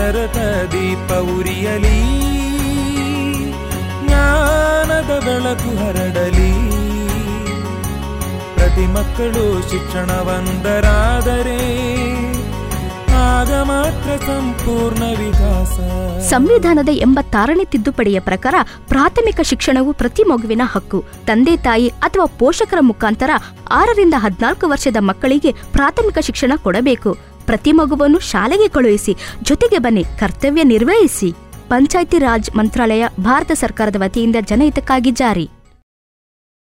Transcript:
ಜ್ಞಾನರಥ ದೀಪ ಉರಿಯಲಿ ಜ್ಞಾನದ ಬೆಳಕು ಹರಡಲಿ ಪ್ರತಿ ಮಕ್ಕಳು ಶಿಕ್ಷಣವಂದರಾದರೆ ಆಗ ಮಾತ್ರ ಸಂಪೂರ್ಣ ವಿಕಾಸ ಸಂವಿಧಾನದ ಎಂಬತ್ತಾರನೇ ತಿದ್ದುಪಡಿಯ ಪ್ರಕಾರ ಪ್ರಾಥಮಿಕ ಶಿಕ್ಷಣವು ಪ್ರತಿ ಮಗುವಿನ ಹಕ್ಕು ತಂದೆ ತಾಯಿ ಅಥವಾ ಪೋಷಕರ ಮುಖಾಂತರ ಆರರಿಂದ ಹದಿನಾಲ್ಕು ವರ್ಷದ ಮಕ್ಕಳಿಗೆ ಪ್ರಾಥಮಿಕ ಶಿಕ್ಷಣ ಕೊಡಬೇಕು ಪ್ರತಿ ಮಗುವನ್ನು ಶಾಲೆಗೆ ಕಳುಹಿಸಿ ಜೊತೆಗೆ ಬನ್ನಿ ಕರ್ತವ್ಯ ನಿರ್ವಹಿಸಿ ಪಂಚಾಯ್ತಿ ರಾಜ್ ಮಂತ್ರಾಲಯ ಭಾರತ ಸರ್ಕಾರದ ವತಿಯಿಂದ ಜನಹಿತಕ್ಕಾಗಿ ಜಾರಿ